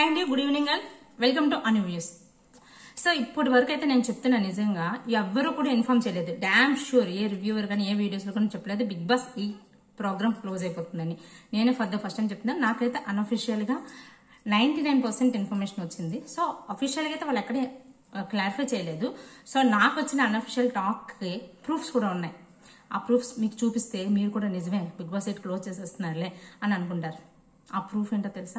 hi అండి good evening and welcome to అన్యూస్ so ఇప్పటి వరకు అయితే నేను చెప్తున్నా నిజంగా ఎవ్వరూ కూడా ఇన్ఫార్మ్ చేయలేదు డామ్ షూర్ ఏ రివ్యూవర్ కానీ ఏ వీడియోస్ కానీ చెప్పలేదు బిగ్ బాస్ ఈ ప్రోగ్రామ్ క్లోజ్ అయిపోతుందని నేనే ఫర్ ద ఫస్ట్ టైం చెప్తున్నా నాకైతే అన్అఫిషియల్ గా నైన్టీ నైన్ పర్సెంట్ ఇన్ఫర్మేషన్ వచ్చింది సో అఫీషియల్ గా అయితే వాళ్ళు ఎక్కడే క్లారిఫై చేయలేదు సో నాకు వచ్చిన అన్అఫిషియల్ టాక్ కి ప్రూఫ్స్ కూడా ఉన్నాయి ఆ ప్రూఫ్స్ మీకు చూపిస్తే మీరు కూడా నిజమే బిగ్ బాస్ ఎయిట్ క్లోజ్ చేసేస్తున్నారులే అని అనుకుంటారు ఆ ప్రూఫ్ ఏంటో తెలుసా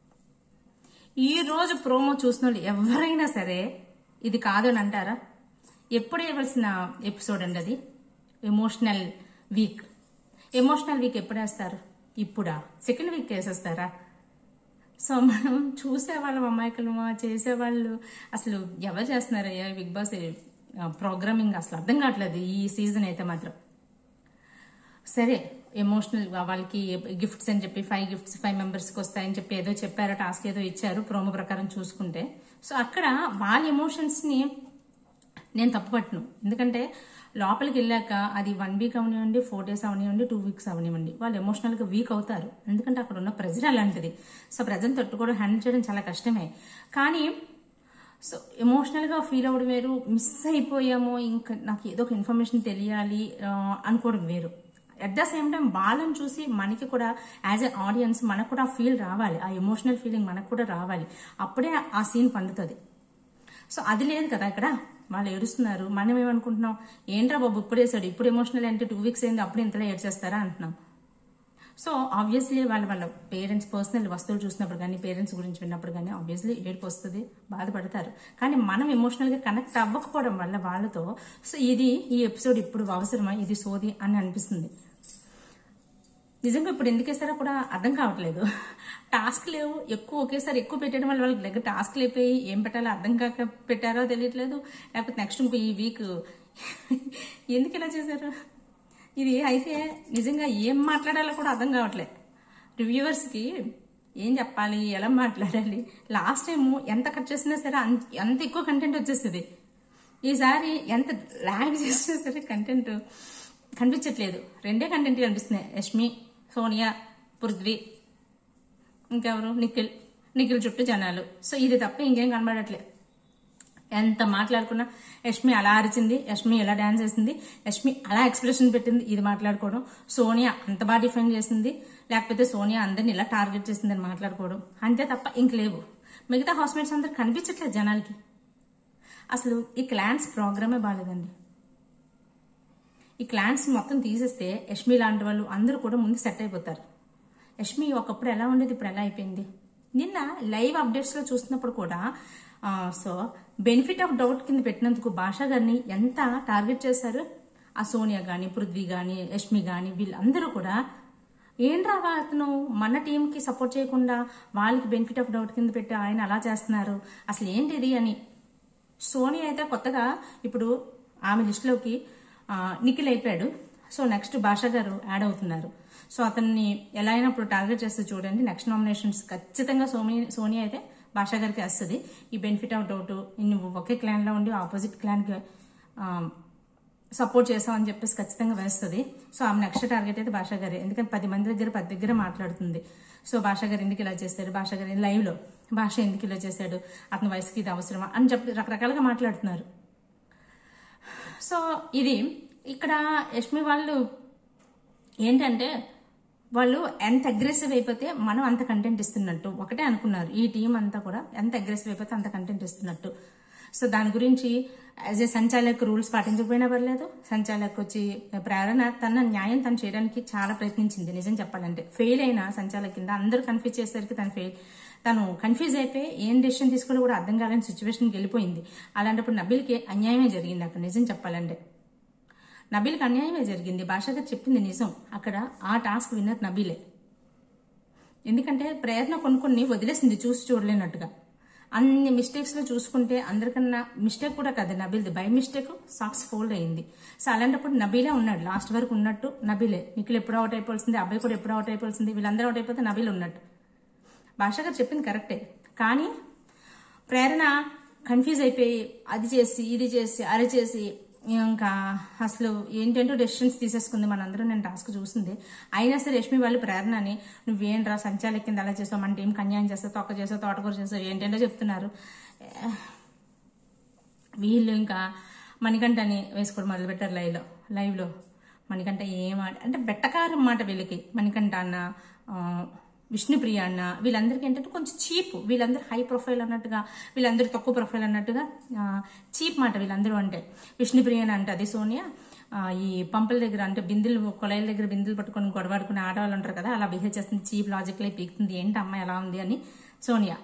ఈ రోజు ప్రోమో చూసిన వాళ్ళు ఎవరైనా సరే ఇది కాదు అని అంటారా ఎప్పుడు ఇవ్వాల్సిన ఎపిసోడ్ అండి అది ఎమోషనల్ వీక్ ఎమోషనల్ వీక్ ఎప్పుడు వేస్తారు ఇప్పుడా సెకండ్ వీక్ వేసేస్తారా సో మనం చూసేవాళ్ళం అమాయకులు చేసేవాళ్ళు అసలు ఎవరు చేస్తున్నారయ్యా బిగ్ బాస్ ప్రోగ్రామింగ్ అసలు అర్థం కావట్లేదు ఈ సీజన్ అయితే మాత్రం సరే ఎమోషనల్ వాళ్ళకి గిఫ్ట్స్ అని చెప్పి ఫైవ్ గిఫ్ట్స్ ఫైవ్ మెంబర్స్కి వస్తాయని చెప్పి ఏదో చెప్పారు టాస్క్ ఏదో ఇచ్చారు ప్రోమో ప్రకారం చూసుకుంటే సో అక్కడ వాళ్ళ ఎమోషన్స్ని నేను తప్పుపట్టను ఎందుకంటే లోపలికి వెళ్ళాక అది వన్ వీక్ అవనివ్వండి ఫోర్ డేస్ అవనివ్వండి టూ వీక్స్ అవనివ్వండి వాళ్ళు ఎమోషనల్గా వీక్ అవుతారు ఎందుకంటే అక్కడ ఉన్న ప్రెజర్ అలాంటిది సో ప్రజెంట్ తట్టుకోవడం హ్యాండిల్ చేయడం చాలా కష్టమే కానీ సో ఎమోషనల్గా ఫీల్ అవ్వడం వేరు మిస్ అయిపోయాము ఇంకా నాకు ఏదో ఒక ఇన్ఫర్మేషన్ తెలియాలి ఆ, అనుకోవడం వేరు అట్ ద సేమ్ టైం వాళ్ళని చూసి మనకి కూడా యాజ్ ఎ ఆడియన్స్ మనకు కూడా ఫీల్ రావాలి ఆ ఎమోషనల్ ఫీలింగ్ మనకు కూడా రావాలి అప్పుడే ఆ సీన్ పండుతుంది సో అది లేదు కదా ఇక్కడ వాళ్ళు ఏడుస్తున్నారు మనం ఏమనుకుంటున్నాం ఏంట్రా బాబు ఇప్పుడు వేసాడు ఇప్పుడు ఎమోషనల్ అంటే టూ వీక్స్ అయింది అప్పుడు ఇంతలో ఏడ్చేస్తారా అంటున్నాం సో ఆబ్వియస్లీ వాళ్ళ వాళ్ళ పేరెంట్స్ పర్సనల్ వస్తువులు చూసినప్పుడు కానీ పేరెంట్స్ గురించి విన్నప్పుడు కానీ ఆబ్వియస్లీ ఏడుపు వస్తుంది బాధపడతారు కానీ మనం ఎమోషనల్గా కనెక్ట్ అవ్వకపోవడం వల్ల వాళ్ళతో సో ఇది ఈ ఎపిసోడ్ ఇప్పుడు అవసరమా ఇది సోది అని అనిపిస్తుంది నిజంగా ఇప్పుడు ఎందుకు వేస్తారో కూడా అర్థం కావట్లేదు టాస్క్ లేవు ఎక్కువ ఒకేసారి ఎక్కువ పెట్టడం వల్ల వాళ్ళకి దగ్గర టాస్క్లు అయిపోయి ఏం పెట్టాలో అర్థం కాక పెట్టారో తెలియట్లేదు లేకపోతే నెక్స్ట్ ఇంకో ఈ వీక్ ఎందుకు ఇలా చేశారు ఇది అయితే నిజంగా ఏం మాట్లాడాలో కూడా అర్థం కావట్లేదు రివ్యూవర్స్కి ఏం చెప్పాలి ఎలా మాట్లాడాలి లాస్ట్ టైం ఎంత కట్ చేసినా సరే అంత అంత ఎక్కువ కంటెంట్ వచ్చేస్తుంది ఈసారి ఎంత ల్యాగ్ చేసినా సరే కంటెంట్ కనిపించట్లేదు రెండే కంటెంట్ కనిపిస్తున్నాయి యష్మి సోనియా పృథ్వీ ఇంకెవరు నిఖిల్ నిఖిల్ చుట్టూ జనాలు సో ఇది తప్ప ఇంకేం కనబడట్లేదు ఎంత మాట్లాడుకున్నా యష్మి అలా అరిచింది యష్మి ఎలా డాన్స్ చేసింది యష్మి అలా ఎక్స్ప్రెషన్ పెట్టింది ఇది మాట్లాడుకోవడం సోనియా అంత బాగా డిఫైన్ చేసింది లేకపోతే సోనియా అందరిని ఇలా టార్గెట్ చేసింది అని మాట్లాడుకోవడం అంతే తప్ప ఇంక లేవు మిగతా హౌస్మేట్స్ అందరు కనిపించట్లేదు జనాలకి అసలు ఈ క్లాన్స్ ప్రోగ్రామే బాగాలేదండి ఈ క్లాన్స్ మొత్తం తీసేస్తే యష్మి లాంటి వాళ్ళు అందరూ కూడా ముందు సెట్ అయిపోతారు యష్మి ఒకప్పుడు ఎలా ఉండేది ఇప్పుడు ఎలా అయిపోయింది నిన్న లైవ్ అప్డేట్స్లో చూసినప్పుడు కూడా ఆ, సో బెనిఫిట్ ఆఫ్ డౌట్ కింద పెట్టినందుకు భాషా గారిని ఎంత టార్గెట్ చేశారు ఆ సోనియా కానీ పృథ్వీ కానీ యష్మి కానీ వీళ్ళందరూ కూడా ఏంట్రా అతను మన టీంకి సపోర్ట్ చేయకుండా వాళ్ళకి బెనిఫిట్ ఆఫ్ డౌట్ కింద పెట్టి ఆయన అలా చేస్తున్నారు అసలు ఏంటిది అని సోనీ అయితే కొత్తగా ఇప్పుడు ఆమె లిస్టులోకి ఆ, నిఖిల్ అయిపోయాడు సో నెక్స్ట్ భాషా గారు యాడ్ అవుతున్నారు సో అతన్ని ఎలా అయినా ఇప్పుడు టార్గెట్ చేస్తే చూడండి నెక్స్ట్ నామినేషన్స్ ఖచ్చితంగా సోని సోనియా అయితే భాషా గారికి వస్తుంది ఈ బెనిఫిట్ ఆఫ్ డౌట్ నువ్వు ఒకే క్లాన్లో ఉండి ఆపోజిట్ క్లాన్కి సపోర్ట్ చేసామని చెప్పేసి ఖచ్చితంగా వేస్తుంది సో ఆమె నెక్స్ట్ టార్గెట్ అయితే భాషా గారే ఎందుకంటే పది మంది దగ్గర పది దగ్గర మాట్లాడుతుంది సో భాషా గారు ఎందుకు ఇలా చేశాడు భాషా గారు లైవ్లో భాష ఎందుకు ఇలా చేశాడు అతని వయసుకి ఇది అవసరమా అని చెప్పి రకరకాలుగా మాట్లాడుతున్నారు సో ఇది ఇక్కడ యష్మి వాళ్ళు ఏంటంటే వాళ్ళు ఎంత అగ్రెసివ్ అయిపోతే మనం అంత కంటెంట్ ఇస్తున్నట్టు ఒకటే అనుకున్నారు ఈ టీం అంతా కూడా ఎంత అగ్రెసివ్ అయిపోతే అంత కంటెంట్ ఇస్తున్నట్టు సో దాని గురించి యాజ్ ఏ సంచాలక్ రూల్స్ పాటించకపోయినా పర్లేదు సంచాలక్ వచ్చి ప్రేరణ తన న్యాయం తను చేయడానికి చాలా ప్రయత్నించింది నిజం చెప్పాలంటే ఫెయిల్ అయిన సంచాలక్ కింద అందరూ కన్ఫ్యూజ్ చేసేసరికి తను ఫెయిల్ తను కన్ఫ్యూజ్ అయిపోయి ఏం డెసిషన్ తీసుకోవడం కూడా అర్థం కాలేని సిచ్యువేషన్కి వెళ్ళిపోయింది అలాంటప్పుడు నబిల్కి అన్యాయమే జరిగింది అక్కడ నిజం చెప్పాలంటే నబీల్కి అన్యాయమే జరిగింది భాష గారు చెప్పింది నిజం అక్కడ ఆ టాస్క్ విన్నర్ నబీలే ఎందుకంటే ప్రేరణ కొన్ని కొన్ని వదిలేసింది చూసి చూడలేనట్టుగా అన్ని మిస్టేక్స్ లో చూసుకుంటే అందరికన్నా మిస్టేక్ కూడా కాదు నబీల్ది బై మిస్టేక్ సాక్స్ ఫోల్డ్ అయింది సో అలాంటప్పుడు నబీలే ఉన్నాడు లాస్ట్ వరకు ఉన్నట్టు నబీలే నిఖిల్ ఎప్పుడు అవుట్ అయిపోవాల్సింది అబ్బాయి కూడా ఎప్పుడు అవుట్ అయిపోవాల్సింది వీళ్ళందరూ అవుట్ అయిపోతే నబీల్ ఉన్నట్టు భాష గారు చెప్పింది కరెక్టే కానీ ప్రేరణ కన్ఫ్యూజ్ అయిపోయి అది చేసి ఇది చేసి అరి చేసి ఇంకా అసలు ఏంటంటో డెసిషన్స్ తీసేసుకుంది మనందరం నేను టాస్క్ చూసింది అయినా సరే రష్మి వాళ్ళు ప్రేరణని నువ్వేంట్రా సంచాల కింద అలా చేసావు మన టీం కన్యాయం చేస్తావు తొక్క చేసావు తోటకూర చేసావు ఏంటంటో చెప్తున్నారు వీళ్ళు ఇంకా మణికంఠని వేసుకోవడం మొదలుపెట్టారు లైవ్లో లైవ్లో మణికంఠ ఏం ఆడ అంటే బెట్టకారం మాట వీళ్ళకి మణికంఠ అన్న ఆ, విష్ణుప్రియ అన్న వీళ్ళందరికీ ఏంటంటే కొంచెం చీప్ వీళ్ళందరూ హై ప్రొఫైల్ అన్నట్టుగా వీళ్ళందరూ తక్కువ ప్రొఫైల్ అన్నట్టుగా చీప్ మాట వీళ్ళందరూ అంటే విష్ణుప్రియ అని అంటే అది సోనియా ఆ, ఈ పంపుల దగ్గర అంటే బిందులు కొలైల దగ్గర బిందులు పట్టుకొని గొడవాడుకునే ఆడవాళ్ళు ఉంటారు కదా అలా బిహేవ్ చేస్తుంది చీప్ లాజిక్లే పీకుతుంది ఏంటి అమ్మాయి ఎలా ఉంది అని సోనియా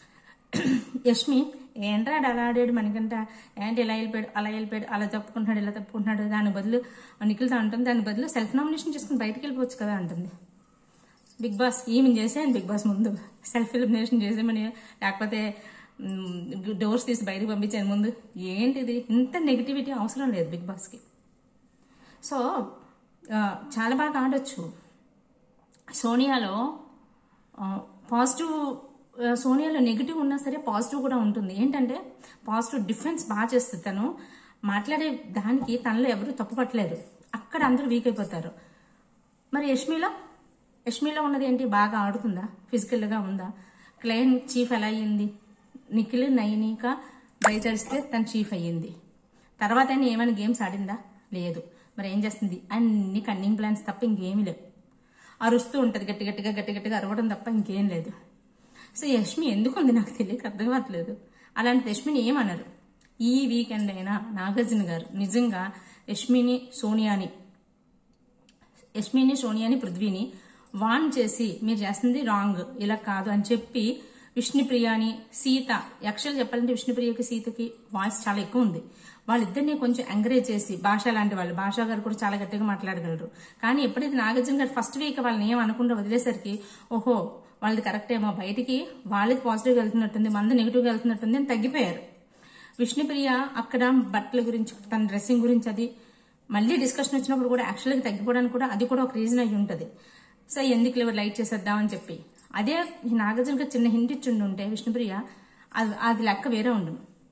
యష్మి ఏంట్రా ఆడు అలా ఆడాడు మనకంట ఏంటి ఇలా వెళ్ళిపోయాడు అలా వెళ్ళిపోయాడు అలా తప్పుకుంటున్నాడు ఇలా తప్పుకుంటున్నాడు దాని బదులు నిఖిల్తో అంటుంది దాని బదులు సెల్ఫ్ నామినేషన్ చేసుకుని బయటికి వెళ్ళిపోవచ్చు కదా అంటుంది బిగ్ బాస్ ఈమె చేసేయండి బిగ్ బాస్ ముందు సెల్ఫ్ ఎలిమినేషన్ చేసేమని లేకపోతే డోర్స్ తీసి బయటకు పంపించాను ముందు ఏంటిది ఇంత నెగిటివిటీ అవసరం లేదు బిగ్ బాస్కి సో ఆ, చాలా బాగా ఆడొచ్చు సోనియాలో పాజిటివ్ సోనియాలో నెగిటివ్ ఉన్నా సరే పాజిటివ్ కూడా ఉంటుంది ఏంటంటే పాజిటివ్ డిఫెన్స్ బాగా చేస్తుంది తను మాట్లాడే దానికి తనలో ఎవరు తప్పు పట్టలేదు అక్కడ అందరూ వీక్ అయిపోతారు మరి యష్మిలో యష్మిలో ఉన్నది ఏంటి బాగా ఆడుతుందా ఫిజికల్గా ఉందా క్లైన్ చీఫ్ ఎలా అయ్యింది నిఖిల్ నైనిక బయటడిస్తే తను చీఫ్ అయ్యింది తర్వాత అయినా ఏమైనా గేమ్స్ ఆడిందా లేదు మరి ఏం చేస్తుంది అన్ని కన్నింగ్ ప్లాన్స్ తప్ప ఇంకేమీ లేవు అరుస్తూ ఉంటుంది గట్టి గట్టిగా గట్టి గట్టిగా అరవడం తప్ప ఇంకేం లేదు సో యష్మి ఎందుకు ఉంది నాకు తెలియక అర్థం కావట్లేదు అలాంటి యష్మిని ఏమన్నారు ఈ వీకెండ్ అయినా నాగార్జున గారు నిజంగా యష్మిని సోనియాని యష్మిని సోనియాని పృథ్వీని వాన్ చేసి మీరు చేస్తుంది రాంగ్ ఇలా కాదు అని చెప్పి విష్ణుప్రియాని సీత యాక్చువల్ చెప్పాలంటే విష్ణుప్రియకి సీతకి వాయిస్ చాలా ఎక్కువ ఉంది వాళ్ళిద్దరిని కొంచెం ఎంకరేజ్ చేసి భాష లాంటి వాళ్ళు భాషా గారు కూడా చాలా గట్టిగా మాట్లాడగలరు కానీ ఎప్పుడైతే నాగార్జున గారు ఫస్ట్ వీక్ వాళ్ళని ఏం అనకుండా వదిలేసరికి ఓహో వాళ్ళది కరెక్ట్ ఏమో బయటికి వాళ్ళది పాజిటివ్గా వెళ్తున్నట్టుంది మంది నెగిటివ్గా వెళ్తున్నట్టుంది అని తగ్గిపోయారు విష్ణుప్రియ అక్కడ బట్టల గురించి తన డ్రెస్సింగ్ గురించి అది మళ్ళీ డిస్కషన్ వచ్చినప్పుడు కూడా యాక్చువల్గా తగ్గిపోవడానికి కూడా అది కూడా ఒక రీజన్ అయి ఉంటుంది సో ఎందుకు లేవు లైట్ చేసేద్దామని చెప్పి అదే ఈ నాగార్జున గారు చిన్న హింట్ ఇచ్చి ఉంటే విష్ణుప్రియ అది అది లెక్క వేరే ఉండు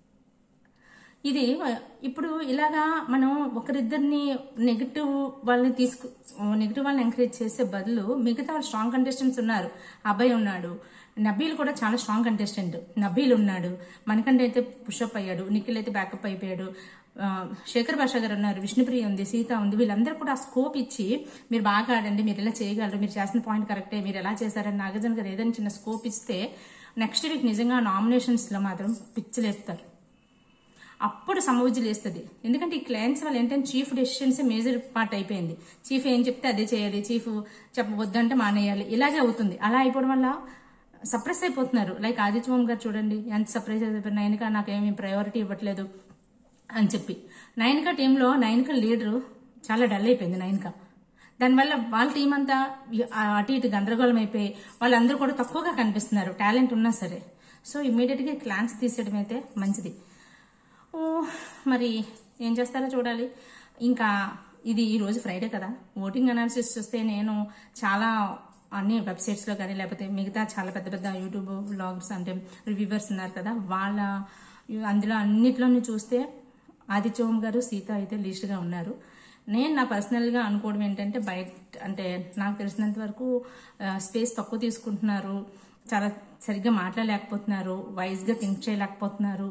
ఇది ఇప్పుడు ఇలాగా మనం ఒకరిద్దరిని నెగిటివ్ వాళ్ళని తీసుకు నెగిటివ్ వాళ్ళని ఎంకరేజ్ చేసే బదులు మిగతా వాళ్ళు స్ట్రాంగ్ కంటెస్టెంట్స్ ఉన్నారు అబ్బాయి ఉన్నాడు నబీల్ కూడా చాలా స్ట్రాంగ్ కంటెస్టెంట్ నబీల్ ఉన్నాడు మనకంటే అయితే పుషప్ అయ్యాడు నిఖిల్ అయితే బ్యాకప్ అయిపోయాడు ఆ, శేఖర్ భాష గారు ఉన్నారు విష్ణుప్రియ ఉంది సీత ఉంది వీళ్ళందరూ కూడా ఆ స్కోప్ ఇచ్చి మీరు బాగా ఆడండి మీరు ఇలా చేయగలరు మీరు చేసిన పాయింట్ కరెక్టే మీరు ఎలా చేశారని నాగార్జున గారు ఏదైనా చిన్న స్కోప్ ఇస్తే నెక్స్ట్ వీక్ నిజంగా నామినేషన్స్ లో మాత్రం పిచ్చిలేపుతారు అప్పుడు సమవుజ్జులు వేస్తుంది ఎందుకంటే ఈ క్లయింట్స్ వాళ్ళు ఏంటంటే చీఫ్ డెసిషన్స్ మేజర్ పార్ట్ అయిపోయింది చీఫ్ ఏం చెప్తే అదే చేయాలి చీఫ్ చెప్పవద్దంటే మానేయాలి ఇలాగే అవుతుంది అలా అయిపోవడం వల్ల సప్రెస్ అయిపోతున్నారు లైక్ ఆదిత్య ఓం గారు చూడండి ఎంత సర్ప్రైజ్ అయిపోయారు నైన్కా నాకేమి ప్రయారిటీ ఇవ్వట్లేదు అని చెప్పి నైన్కా టీంలో నైన్కా లీడరు చాలా డల్ అయిపోయింది నైన్కా దానివల్ల వాళ్ళ టీం అంతా అటు ఇటు గందరగోళం అయిపోయి వాళ్ళందరూ కూడా తక్కువగా కనిపిస్తున్నారు టాలెంట్ ఉన్నా సరే సో ఇమ్మీడియట్గా క్లాన్స్ తీసేయడం అయితే మంచిది ఓ మరి ఏం చేస్తారో చూడాలి ఇంకా ఇది ఈ రోజు ఫ్రైడే కదా ఓటింగ్ అనాలిసిస్ చూస్తే నేను చాలా అన్ని వెబ్సైట్స్లో కానీ లేకపోతే మిగతా చాలా పెద్ద పెద్ద యూట్యూబ్ బ్లాగ్స్ అంటే రివ్యూవర్స్ ఉన్నారు కదా వాళ్ళ అందులో అన్నిట్లోనూ చూస్తే ఆదిత్యవం గారు సీత అయితే లీస్ట్గా ఉన్నారు నేను నా పర్సనల్గా అనుకోవడం ఏంటంటే బయట అంటే నాకు తెలిసినంత వరకు స్పేస్ తక్కువ తీసుకుంటున్నారు చాలా సరిగ్గా మాట్లాడలేకపోతున్నారు వైజ్గా థింక్ చేయలేకపోతున్నారు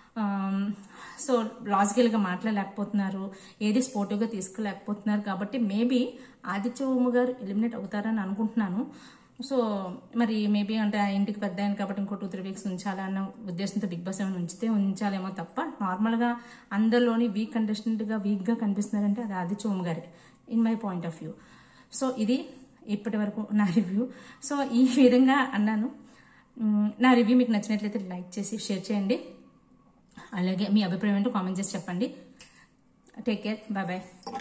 సో లాజికల్గా మాట్లాడలేకపోతున్నారు ఏది స్పోర్టివ్గా తీసుకోలేకపోతున్నారు కాబట్టి మేబీ ఆదిత్య ఓము గారు ఎలిమినేట్ అవుతారని అనుకుంటున్నాను సో మరి మేబీ అంటే ఆ ఇంటికి పెద్ద ఆయన కాబట్టి ఇంకో టూ త్రీ వీక్స్ ఉంచాలన్న ఉద్దేశంతో బిగ్ బాస్ ఏమైనా ఉంచితే ఉంచాలేమో తప్ప నార్మల్గా అందరిలోని వీక్ కంటెస్టెంట్గా వీక్గా కనిపిస్తున్నారంటే అది ఆదిత్య ఓము గారి in my point of view so ఇది ఇప్పటి వరకు నా రివ్యూ సో ఈ విధంగా అన్నాను మ్, నా రివ్యూ మీకు నచ్చినట్లయితే లైక్ చేసి షేర్ చేయండి అలాగే మీ అభిప్రాయం ఏంటో కామెంట్ చేసి చెప్పండి టేక్ కేర్ బాయ్ బాయ్